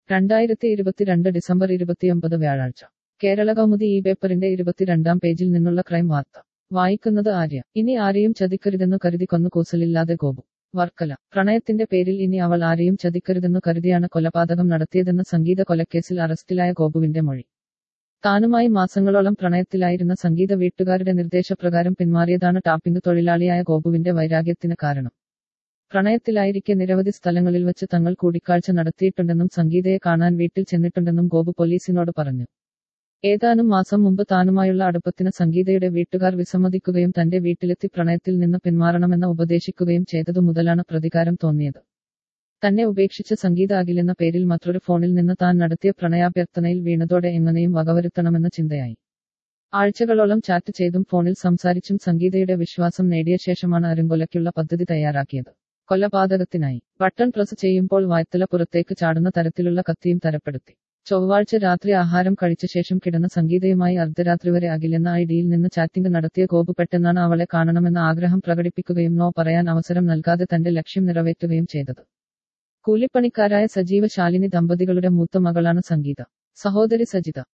രണ്ടായിരത്തി ഇരുപത്തിരണ്ട് ഡിസംബർ ഇരുപത്തിയൊമ്പത് വ്യാഴാഴ്ച കേരള കൗമുദി ഈ പേപ്പറിന്റെ ഇരുപത്തിരണ്ടാം പേജിൽ നിന്നുള്ള ക്രൈം വാർത്ത വായിക്കുന്നത് ആര്യ ഇനി ആരെയും ചതിക്കരുതെന്നു കരുതി കൊന്നു കൂസലില്ലാതെ ഗോപു വർക്കല പ്രണയത്തിന്റെ പേരിൽ ഇനി അവൾ ആരെയും ചതിക്കരുതെന്നു കരുതിയാണ് കൊലപാതകം നടത്തിയതെന്ന സംഗീത കൊലക്കേസിൽ അറസ്റ്റിലായ ഗോപുവിന്റെ മൊഴി താനുമായി മാസങ്ങളോളം പ്രണയത്തിലായിരുന്ന സംഗീത വീട്ടുകാരുടെ നിർദ്ദേശപ്രകാരം പിന്മാറിയതാണ് ടാപ്പിംഗ് തൊഴിലാളിയായ ഗോപുവിന്റെ വൈരാഗ്യത്തിന് കാരണം പ്രണയത്തിലായിരിക്കെ നിരവധി സ്ഥലങ്ങളിൽ വച്ച് തങ്ങൾ കൂടിക്കാഴ്ച നടത്തിയിട്ടുണ്ടെന്നും സംഗീതയെ കാണാൻ വീട്ടിൽ ചെന്നിട്ടുണ്ടെന്നും ഗോപു പോലീസിനോട് പറഞ്ഞു ഏതാനും മാസം മുമ്പ് താനുമായുള്ള അടുപ്പത്തിന് സംഗീതയുടെ വീട്ടുകാർ വിസമ്മതിക്കുകയും തന്റെ വീട്ടിലെത്തി പ്രണയത്തിൽ നിന്ന് പിന്മാറണമെന്ന് ഉപദേശിക്കുകയും ചെയ്തതു മുതലാണ് പ്രതികാരം തോന്നിയത് തന്നെ ഉപേക്ഷിച്ച് സംഗീത അഖിലെന്ന പേരിൽ മറ്റൊരു ഫോണിൽ നിന്ന് താൻ നടത്തിയ പ്രണയാഭ്യർത്ഥനയിൽ വീണതോടെ എങ്ങനെയും വകവരുത്തണമെന്ന ചിന്തയായി ആഴ്ചകളോളം ചാറ്റ് ചെയ്തും ഫോണിൽ സംസാരിച്ചും സംഗീതയുടെ വിശ്വാസം നേടിയ ശേഷമാണ് അരുങ്കൊലയ്ക്കുള്ള പദ്ധതി തയ്യാറാക്കിയത് കൊലപാതകത്തിനായി ബട്ടൺ പ്രസ് ചെയ്യുമ്പോൾ വായ്ത്തല പുറത്തേക്ക് ചാടുന്ന തരത്തിലുള്ള കത്തിയും തരപ്പെടുത്തി ചൊവ്വാഴ്ച രാത്രി ആഹാരം കഴിച്ച ശേഷം കിടന്ന സംഗീതയുമായി അർദ്ധരാത്രി വരെ അഖിലെന്ന ഐഡിയിൽ നിന്ന് ചാറ്റിംഗ് നടത്തിയ ഗോപു പെട്ടെന്നാണ് അവളെ കാണണമെന്ന ആഗ്രഹം പ്രകടിപ്പിക്കുകയും നോ പറയാൻ അവസരം നൽകാതെ തന്റെ ലക്ഷ്യം നിറവേറ്റുകയും ചെയ്തത് കൂലിപ്പണിക്കാരായ സജീവ ശാലിനി ദമ്പതികളുടെ മൂത്ത മകളാണ് സംഗീത സഹോദരി സജിത